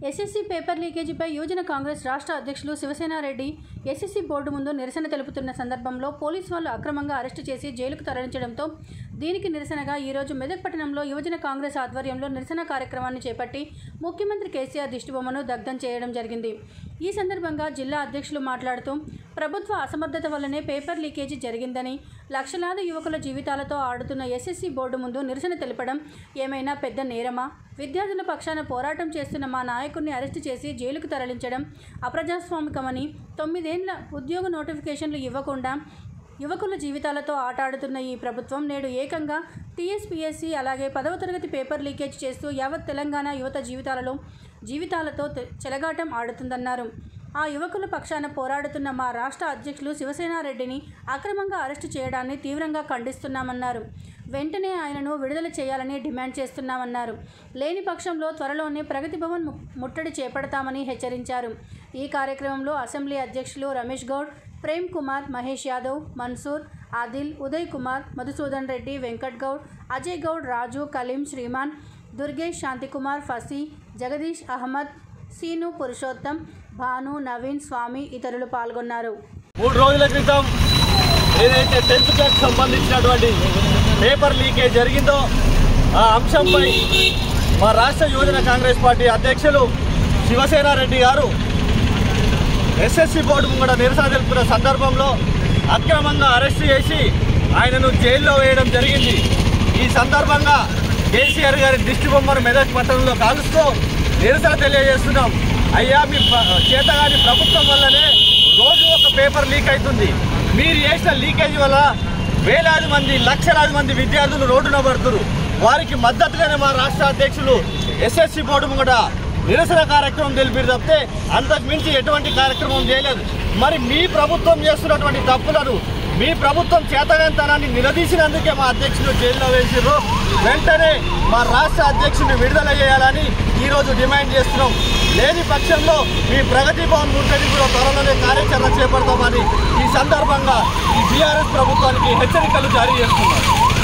SSC paper లీకేజీపై యువజన కాంగ్రెస్ రాష్ట్ర అధ్యక్షులు శివసేనారెడ్డి ఎస్ఎస్సీ బోర్డు ముందు నిరసన తెలుపుతున్న సందర్భంలో పోలీసు వాళ్ళు అక్రమంగా అరెస్టు చేసి జైలుకు తరలించడంతో దీనికి నిరసనగా ఈరోజు మెదక్ పట్టణంలో యువజన కాంగ్రెస్ ఆధ్వర్యంలో నిరసన కార్యక్రమాన్ని చేపట్టి ముఖ్యమంత్రి కేసీఆర్ దిష్టిబొమ్మను దగ్ధం చేయడం జరిగింది ఈ సందర్భంగా జిల్లా అధ్యక్షులు మాట్లాడుతూ ప్రభుత్వ అసమర్థత వల్లనే పేపర్ లీకేజీ జరిగిందని లక్షలాది యువకుల జీవితాలతో ఆడుతున్న ఎస్ఎస్సీ బోర్డు ముందు నిరసన తెలపడం ఏమైనా పెద్ద నేరమా విద్యార్థుల పక్షాన పోరాటం చేస్తున్న మా నాయకుడిని అరెస్టు చేసి జైలుకు తరలించడం అప్రజాస్వామికమని తొమ్మిదేండ్ల ఉద్యోగ నోటిఫికేషన్లు ఇవ్వకుండా యువకుల జీవితాలతో ఆటాడుతున్న ఈ ప్రభుత్వం నేడు ఏకంగా టీఎస్పీఎస్సీ అలాగే పదవ తరగతి పేపర్ లీకేజ్ చేస్తూ యావత్ తెలంగాణ యువత జీవితాలలో జీవితాలతో తె- చెలగాటం ఆడుతుందన్నారు ఆ యువకుల పక్షాన పోరాడుతున్న మా రాష్ట్ర అధ్యక్షులు శివసేనారెడ్డిని అక్రమంగా అరెస్టు చేయడాన్ని తీవ్రంగా ఖండిస్తున్నామన్నారు వెంటనే ఆయనను విడుదల చేయాలని డిమాండ్ చేస్తున్నామన్నారు లేని పక్షంలో త్వరలోనే ప్రగతి భవన్ ము- ముట్టడి చేపడతామని హెచ్చరించారు ఈ కార్యక్రమంలో అసెంబ్లీ అధ్యక్షులు రమేష్ గౌడ్ ప్రేమ్ కుమార్ మహేష్ యాదవ్ మన్సూర్ ఆదిల్ ఉదయ్ కుమార్ మధుసూదన్ రెడ్డి వెంకట్ గౌడ్ అజయ్ గౌడ్ రాజు కలీం శ్రీమాన్ దుర్గేష్ శాంతికుమార్ ఫసీ జగదీష్ అహ్మద్ సీను పురుషోత్తం భాను నవీన్ స్వామి ఇతరులు పాల్గొన్నారు మూడు రోజుల క్రితం ఏదైతే టెన్త్ క్లాస్ సంబంధించినటువంటి పేపర్ లీకేజ్ జరిగిందో ఆ అంశంపై మా రాష్ట్ర యువజన కాంగ్రెస్ పార్టీ అధ్యక్షులు శివసేనారెడ్డి గారు ఎస్ఎస్సి బోర్డు ముంగడ నిరసన తెలుపుతున్న సందర్భంలో అక్రమంగా అరెస్ట్ చేసి ఆయనను జైల్లో వేయడం జరిగింది ఈ సందర్భంగా కేసీఆర్ గారి దిష్టి బొమ్మను మెదక్ పట్టణంలో కాలుస్తూ నిరసన తెలియజేస్తున్నాం అయ్యా మీ ప్ర- చేతగాని ప్రభుత్వం వల్లనే రోజు ఒక పేపర్ లీక్ అవుతుంది మీరు చేసిన లీకేజ్ వల్ల వేలాది మంది లక్షలాది మంది విద్యార్థులు రోడ్డున పడుతున్నారు వారికి మద్దతుగానే మా రాష్ట్ర అధ్యక్షులు ఎస్ఎస్సి బోర్డు ముంగట నిరసన కార్యక్రమం తెలిపారు తప్పితే అంతకు మించి ఎటువంటి కార్యక్రమం చేయలేదు మరి మీ ప్రభుత్వం చేస్తున్నటువంటి తప్పులను మీ ప్రభుత్వం చేతనంతనాన్ని నిలదీసినందుకే మా అధ్యక్షులు జైల్లో వేసిర్రు వెంటనే మా రాష్ట్ర అధ్యక్షుడిని విడుదల చేయాలని ఈరోజు డిమాండ్ చేస్తున్నాం లేని పక్షంలో మీ ప్రగతి భవన్ ముట్టడి కూడా త్వరలోనే కార్యాచరణ చేపడతామని ఈ సందర్భంగా ఈ బీఆర్ఎస్ ప్రభుత్వానికి హెచ్చరికలు జారీ చేస్తున్నారు